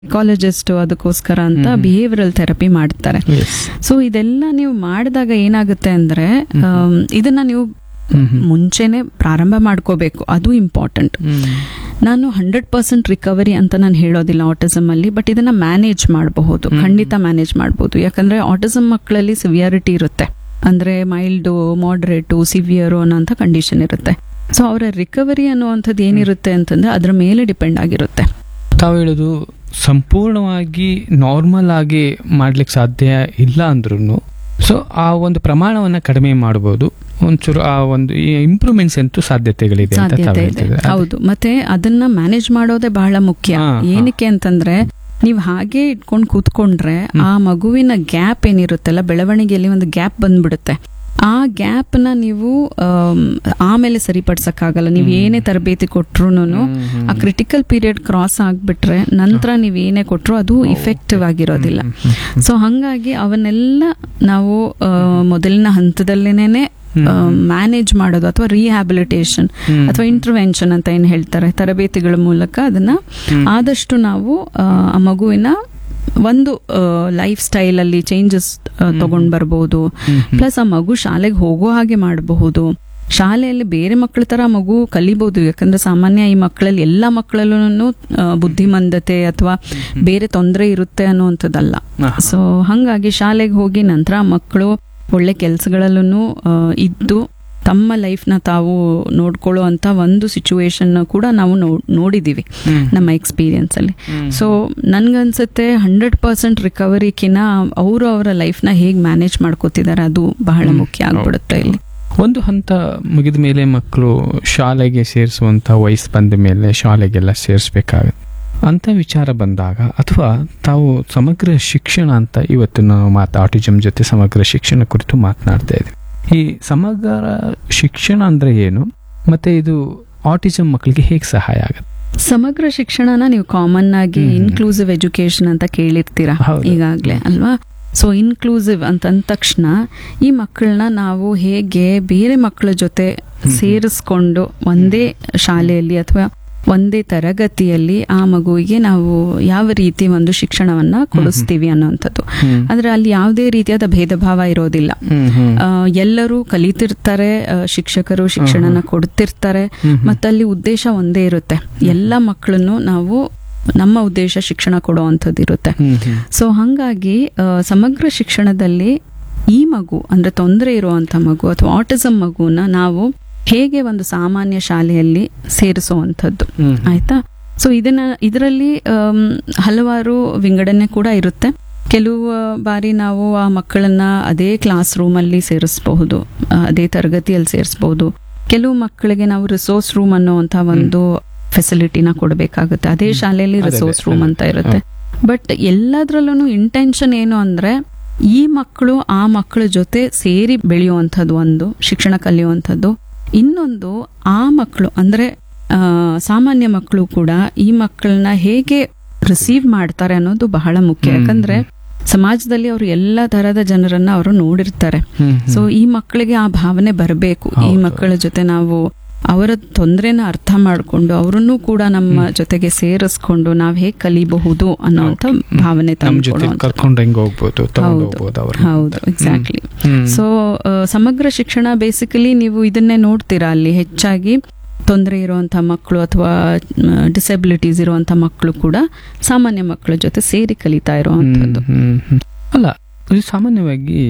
Psychologist ಅದಕ್ಕೋಸ್ಕರ ಅಂತ behavioural therapy ಮಾಡ್ತಾರೆ ಸೊ ಇದೆಲ್ಲ ನೀವು ಮಾಡಿದಾಗ ಏನಾಗುತ್ತೆ ಅಂದ್ರೆ ಆಮ್, ಇದನ್ನ ನೀವು ಮುಂಚೆನೆ ಪ್ರಾರಂಭ ಮಾಡ್ಕೋಬೇಕು ಅದು ಇಂಪಾರ್ಟೆಂಟ್ ನಾನು ಹಂಡ್ರೆಡ್ ಪರ್ಸೆಂಟ್ ರಿಕವರಿ ಅಂತ ನಾನು ಹೇಳೋದಿಲ್ಲ ಆಟಿಸಮ್ ಅಲ್ಲಿ ಬಟ್ ಇದನ್ನ ಮ್ಯಾನೇಜ್ ಮಾಡಬಹುದು ಖಂಡಿತ ಮ್ಯಾನೇಜ್ ಮಾಡಬಹುದು ಯಾಕಂದ್ರೆ ಆಟಿಸಮ್ ಮಕ್ಕಳಲ್ಲಿ ಸಿವಿಯಾರಿಟಿ ಇರುತ್ತೆ ಅಂದ್ರೆ ಮೈಲ್ಡು ಮಾಡ್ರೇಟು ಸಿವಿಯರು ಅನ್ನೋಂಥ ಕಂಡೀಷನ್ ಇರುತ್ತೆ ಸೊ ಅವರ ರಿಕವರಿ ಅನ್ನುವಂಥದ್ದು ಏನಿರುತ್ತೆ ಅಂತಂದ್ರೆ ಅದ್ರ ಮೇಲೆ ಡಿಪೆಂಡ್ ಆಗಿರುತ್ತೆ ತಾವು ಹೇಳೋದು ಸಂಪೂರ್ಣವಾಗಿ ನಾರ್ಮಲ್ ಆಗಿ ಮಾಡ್ಲಿಕ್ಕೆ ಸಾಧ್ಯ ಇಲ್ಲ ಅಂದ್ರೂ ಸೊ ಆ ಒಂದು ಪ್ರಮಾಣವನ್ನ ಕಡಿಮೆ ಮಾಡಬಹುದು ಒಂಚೂರು ಆ ಒಂದು ಇಂಪ್ರೂವ್ಮೆಂಟ್ಸ್ ಅಂತೂ ಸಾಧ್ಯತೆಗಳಿದೆ ಅಂತ ತಾವು ಸಾಧ್ಯತೆ ಇದೆ ಹೇಳ್ತಿದ್ರೆ ಹೌದು ಮತ್ತೆ ಅದನ್ನ ಮ್ಯಾನೇಜ್ ಮಾಡೋದೇ ಬಹಳ ಮುಖ್ಯ ಹಾ, ಹಾ. ಏನಕ್ಕೆ ಅಂತಂದ್ರೆ ನೀವ್ ಹಾಗೆ ಇಟ್ಕೊಂಡು ಕೂತ್ಕೊಂಡ್ರೆ ಆ ಮಗುವಿನ ಗ್ಯಾಪ್ ಏನಿರುತ್ತಲ್ಲ ಬೆಳವಣಿಗೆಯಲ್ಲಿ ಒಂದು ಗ್ಯಾಪ್ ಬಂದ್ಬಿಡುತ್ತೆ ಆ ಗ್ಯಾಪ್ ನ ನೀವು ಆಮ್, ಆಮೇಲೆ ಸರಿಪಡ್ಸಕ್ಕಾಗಲ್ಲ ನೀವು ಏನೇ ತರಬೇತಿ ಕೊಟ್ರುನು ಆ ಕ್ರಿಟಿಕಲ್ ಪೀರಿಯಡ್ ಕ್ರಾಸ್ ಆಗ್ಬಿಟ್ರೆ ನಂತರ ನೀವ್ ಏನೇ ಕೊಟ್ರು ಅದು ಇಫೆಕ್ಟಿವ್ ಆಗಿರೋದಿಲ್ಲ ಸೊ ಹಂಗಾಗಿ ಅವನ್ನೆಲ್ಲ ನಾವು ಆ, ಮೊದಲಿನ ಹಂತದಲ್ಲೇನೆ ಮ್ಯಾನೇಜ್ ಮಾಡೋದು ಅಥವಾ ರಿಹ್ಯಾಬಿಲಿಟೇಷನ್ ಅಥವಾ ಇಂಟರ್ವೆನ್ಷನ್ ಅಂತ ಏನ್ ಹೇಳ್ತಾರೆ ತರಬೇತಿಗಳ ಮೂಲಕ ಅದನ್ನ ಆದಷ್ಟು ನಾವು ಆ, ಆ ಮಗುವಿನ ಒಂದು ಲೈಫ್ ಸ್ಟೈಲ್ ಅಲ್ಲಿ ಚೇಂಜಸ್ ತಗೊಂಡ್ ಬರ್ಬೋದು ಪ್ಲಸ್ ಆ ಮಗು ಶಾಲೆಗೆ ಹೋಗೋ ಹಾಗೆ ಮಾಡಬಹುದು ಶಾಲೆಯಲ್ಲಿ ಬೇರೆ ಮಕ್ಕಳ ತರ ಆ ಮಗು ಕಲಿಬಹುದು ಯಾಕಂದ್ರೆ ಸಾಮಾನ್ಯ ಈ ಮಕ್ಕಳಲ್ಲಿ ಎಲ್ಲ ಮಕ್ಕಳಲ್ಲೂ ಬುದ್ಧಿಮಂದತೆ ಅಥವಾ ಬೇರೆ ತೊಂದರೆ ಇರುತ್ತೆ ಅನ್ನುವಂಥದ್ದಲ್ಲ ಸೊ ಹಂಗಾಗಿ ಶಾಲೆಗೆ ಹೋಗಿ ನಂತರ ಮಕ್ಕಳು ಒಳ್ಳೆ ಕೆಲಸಗಳಲ್ಲೂ ಇದ್ದು ತಮ್ಮ ಲೈಫ್ನ ತಾವು ನೋಡ್ಕೊಳ್ಳೋ ಅಂತ ಒಂದು ಸಿಚುವೇಶನ್ ಕೂಡ ನಾವು ನೋ- ನೋಡಿದೀವಿ ನಮ್ಮ ಎಕ್ಸ್ಪೀರಿಯನ್ಸ್ ಅಲ್ಲಿ ಸೊ ನನ್ಗನ್ಸುತ್ತೆ ಹಂಡ್ರೆಡ್ ಪರ್ಸೆಂಟ್ ರಿಕವರಿಕಿನ ಅವರು ಅವರ ಲೈಫ್ನ ಹೇಗೆ ಮ್ಯಾನೇಜ್ ಮಾಡ್ಕೋತಿದ್ದಾರೆ ಅದು ಬಹಳ ಮುಖ್ಯ ಆಗ್ಬಿಡುತ್ತೆ ಇಲ್ಲಿ ಒಂದು ಹಂತ ಮುಗಿದ ಮೇಲೆ ಮಕ್ಕಳು ಶಾಲೆಗೆ ಸೇರಿಸುವಂತ ವಯಸ್ಸು ಬಂದ ಮೇಲೆ ಶಾಲೆಗೆಲ್ಲ ಸೇರಿಸ್ಬೇಕಾಗುತ್ತೆ ಅಂತ ವಿಚಾರ ಬಂದಾಗ ಅಥವಾ ತಾವು ಸಮಗ್ರ ಶಿಕ್ಷಣ ಅಂತ ಇವತ್ತು ನಾವು ಮಾತು ಆಟಿಸಮ್ ಜೊತೆ ಸಮಗ್ರ ಶಿಕ್ಷಣ ಕುರಿತು ಮಾತನಾಡ್ತಾ ಇದ್ದೀವಿ ಈ ಸಮಗ್ರ ಶಿಕ್ಷಣ ಅಂದ್ರೆ ಏನು ಮತ್ತೆ ಇದು ಆಟಿಸಮ್ ಮಕ್ಕಳಿಗೆ ಹೇಗೆ ಸಹಾಯ ಆಗುತ್ತೆ ಸಮಗ್ರ ಶಿಕ್ಷಣನ ನೀವು ಕಾಮನ್ ಆಗಿ ಹ್ಮ್. ಇನ್ಕ್ಲೂಸಿವ್ ಎಜುಕೇಶನ್ ಅಂತ ಕೇಳಿರ್ತೀರಾ ಹೌದು. ಈಗಾಗ್ಲೇ ಅಲ್ವಾ ಸೊ ಇನ್ಕ್ಲೂಸಿವ್ ಅಂತ ಅಂದ ತಕ್ಷಣ ಈ ಮಕ್ಕಳನ್ನ ನಾವು ಹೇಗೆ ಬೇರೆ ಮಕ್ಕಳ ಜೊತೆ ಸೇರಿಸ್ಕೊಂಡು ಒಂದೇ ಶಾಲೆಯಲ್ಲಿ ಅಥವಾ ಒಂದೇ ತರಗತಿಯಲ್ಲಿ ಆ ಮಗುವಿಗೆ ನಾವು ಯಾವ ರೀತಿ ಒಂದು ಶಿಕ್ಷಣವನ್ನ ಕೊಡಿಸ್ತೀವಿ ಅನ್ನೋಂಥದ್ದು ಆದ್ರೆ ಅಲ್ಲಿ ಯಾವುದೇ ರೀತಿಯಾದ ಭೇದ ಭಾವ ಇರೋದಿಲ್ಲ ಆ, ಎಲ್ಲರೂ ಕಲಿತಿರ್ತಾರೆ ಆ, ಶಿಕ್ಷಕರು ಶಿಕ್ಷಣನ ಕೊಡ್ತಿರ್ತಾರೆ ಮತ್ತಲ್ಲಿ ಉದ್ದೇಶ ಒಂದೇ ಇರುತ್ತೆ ಎಲ್ಲ ಮಕ್ಕಳನ್ನು ನಾವು ನಮ್ಮ ಉದ್ದೇಶ ಶಿಕ್ಷಣ ಕೊಡುವಂಥದ್ದು ಇರುತ್ತೆ ಸೊ ಹಂಗಾಗಿ ಆ, ಸಮಗ್ರ ಶಿಕ್ಷಣದಲ್ಲಿ ಈ ಮಗು ಅಂದ್ರೆ ತೊಂದರೆ ಇರುವಂತ ಮಗು ಅಥವಾ ಆಟಿಸಮ್ ಮಗುನ ನಾವು ಹೇಗೆ ಒಂದು ಸಾಮಾನ್ಯ ಶಾಲೆಯಲ್ಲಿ ಸೇರಿಸುವಂಥದ್ದು ಆಯ್ತಾ ಸೊ ಇದನ್ನ ಇದರಲ್ಲಿ ಆಮ್, ಹಲವಾರು ವಿಂಗಡಣೆ ಕೂಡ ಇರುತ್ತೆ ಕೆಲವು ಬಾರಿ ನಾವು ಆ ಮಕ್ಕಳನ್ನ ಅದೇ ಕ್ಲಾಸ್ ರೂಮ್ ಅಲ್ಲಿ ಸೇರಿಸಬಹುದು ಅದೇ ತರಗತಿಯಲ್ಲಿ ಸೇರಿಸಬಹುದು ಕೆಲವು ಮಕ್ಕಳಿಗೆ ನಾವು ರಿಸೋರ್ಸ್ ರೂಮ್ ಅನ್ನುವಂತ ಒಂದು ಫೆಸಿಲಿಟಿನ ಕೊಡಬೇಕಾಗುತ್ತೆ ಅದೇ ಶಾಲೆಯಲ್ಲಿ ಅದೇ, ರಿಸೋರ್ಸ್ ಅದೇ, ರೂಮ್ ಅದೇ. ಅಂತ ಇರುತ್ತೆ ಬಟ್ ಎಲ್ಲದ್ರಲ್ಲೂ ಇಂಟೆನ್ಷನ್ ಏನು ಅಂದ್ರೆ ಈ ಮಕ್ಕಳು ಆ ಮಕ್ಕಳ ಜೊತೆ ಸೇರಿ ಬೆಳೆಯುವಂಥದ್ದು ಒಂದು ಶಿಕ್ಷಣ ಕಲಿಯುವಂಥದ್ದು ಇನ್ನೊಂದು ಆ ಮಕ್ಕಳು ಅಂದ್ರೆ ಆ, ಸಾಮಾನ್ಯ ಮಕ್ಕಳು ಕೂಡ ಈ ಮಕ್ಕಳನ್ನ ಹೇಗೆ ರಿಸೀವ್ ಮಾಡ್ತಾರೆ ಅನ್ನೋದು ಬಹಳ ಮುಖ್ಯ ಹ್ಮ್. ಯಾಕಂದ್ರೆ ಸಮಾಜದಲ್ಲಿ ಅವರು ಎಲ್ಲ ತರದ ಜನರನ್ನ ಅವರು ನೋಡಿರ್ತಾರೆ ಸೊ ಈ ಮಕ್ಕಳಿಗೆ ಆ ಭಾವನೆ ಬರಬೇಕು ಈ ಹೌದು. ಮಕ್ಕಳ ಜೊತೆ ನಾವು ಅವರ ತೊಂದರೆನ ಅರ್ಥ ಮಾಡ್ಕೊಂಡು ಅವರನ್ನು ಕೂಡ ನಮ್ಮ ಜೊತೆಗೆ ಸೇರಿಸ್ಕೊಂಡು ನಾವ್ ಹೇಗ್ ಕಲಿಬಹುದು ಅನ್ನೋಂಥ ಭಾವನೆ ನಮ್ ಜೊತೆ ತಂದ್ಕೊಡುವಂಥದ್ದು. ಕರ್ಕೊಂಡು ಹೆಂಗ್ ಹೋಗ್ಬೋದು ತಗೊಂಡು ಹೌದು. ಹೋಗ್ಬೋದು ಅವ್ರ ಹೌದು ಎಕ್ಸಾಕ್ಟ್ಲಿ ಹ್ಮ್. ಸೊ ಸಮಗ್ರ ಶಿಕ್ಷಣ ಬೇಸಿಕಲಿ ನೀವು ಇದನ್ನೇ ನೋಡ್ತೀರಾ ಅಲ್ಲಿ ಹೆಚ್ಚಾಗಿ ತೊಂದರೆ ಇರುವಂತ ಮಕ್ಕಳು ಅಥವಾ ಡಿಸೆಬಿಲಿಟೀಸ್ ಇರುವಂತ ಮಕ್ಕಳು ಕೂಡ ಸಾಮಾನ್ಯ ಮಕ್ಕಳ ಜೊತೆ ಸೇರಿ ಕಲಿತಾ ಇರುವಂತದ್ದು ಹ್ಮ್, ಹ್ಮ್, ಹ್ಮ್. ಅಲ್ಲ ಇದು ಸಾಮಾನ್ಯವಾಗಿ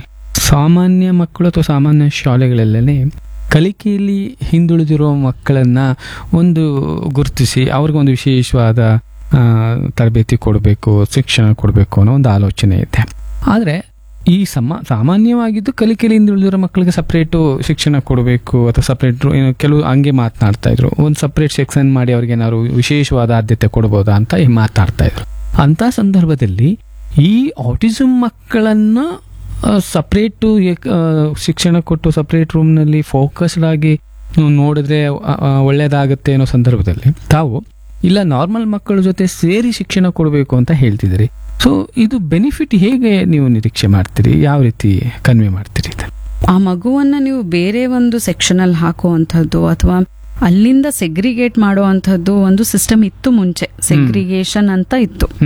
ಸಾಮಾನ್ಯ ಮಕ್ಕಳು ಅಥವಾ ಸಾಮಾನ್ಯ ಶಾಲೆಗಳಲ್ಲೇ ಕಲಿಕೆಯಲ್ಲಿ ಹಿಂದುಳಿದಿರುವ ಮಕ್ಕಳನ್ನ ಒಂದು ಗುರುತಿಸಿ ಅವ್ರಿಗೊಂದು ವಿಶೇಷವಾದ ಆ, ತರಬೇತಿ ಕೊಡಬೇಕು ಶಿಕ್ಷಣ ಕೊಡಬೇಕು ಅನ್ನೋ ಒಂದು ಆಲೋಚನೆ ಇದೆ ಆದರೆ ಈ ಸಮ ಸಾಮಾನ್ಯವಾಗಿದ್ದು ಕಲಿಕೆಯಲ್ಲಿ ಹಿಂದುಳಿದಿರೋ ಮಕ್ಕಳಿಗೆ ಸಪ್ರೇಟು ಶಿಕ್ಷಣ ಕೊಡಬೇಕು ಅಥವಾ ಸಪ್ರೇಟ್ ಕೆಲವು ಹಂಗೆ ಮಾತನಾಡ್ತಾ ಇದ್ರು ಒಂದು ಸಪ್ರೇಟ್ ಸೆಕ್ಷನ್ ಮಾಡಿ ಅವ್ರಿಗೆ ಏನಾದ್ರು ವಿಶೇಷವಾದ ಆದ್ಯತೆ ಕೊಡ್ಬೋದಾ ಅಂತ ಈ ಮಾತನಾಡ್ತಾ ಇದ್ರು ಅಂತ ಸಂದರ್ಭದಲ್ಲಿ ಈ ಆಟಿಸಮ್ ಮಕ್ಕಳನ್ನ ಸಪ್ರೇಟು ಶಿಕ್ಷಣ ಕೊಟ್ಟು ಸಪ್ರೇಟ್ ರೂಮ್ನಲ್ಲಿ ಫೋಕಸ್ಡ್ ಆಗಿ ನೋಡಿದ್ರೆ ಆ, ಆ, ಒಳ್ಳೇದಾಗುತ್ತೆ ಅನ್ನೋ ಸಂದರ್ಭದಲ್ಲಿ ತಾವು ಇಲ್ಲ ನಾರ್ಮಲ್ ಮಕ್ಕಳ ಜೊತೆ ಸೇರಿ ಶಿಕ್ಷಣ ಕೊಡಬೇಕು ಅಂತ ಹೇಳ್ತಿದ್ದೀರಿ ಸೊ ಇದು ಬೆನಿಫಿಟ್ ಹೇಗೆ ನೀವು ನಿರೀಕ್ಷೆ ಮಾಡ್ತೀರಿ ಯಾವ ರೀತಿ ಕನ್ವೆ ಮಾಡ್ತೀರಿ ಇದನ್ನ? ಆ ಮಗುವನ್ನ ನೀವು ಬೇರೆ ಒಂದು ಸೆಕ್ಷನ್ ಅಲ್ಲಿ ಹಾಕುವಂಥದ್ದು ಅಥವಾ ಅಲ್ಲಿಂದ ಸೆಗ್ರಿಗೇಟ್ ಮಾಡೋ ಅಂಥದ್ದು ಒಂದು ಸಿಸ್ಟಮ್ ಇತ್ತು ಮುಂಚೆ ಸೆಗ್ರಿಗೇಷನ್ ಅಂತ ಇತ್ತು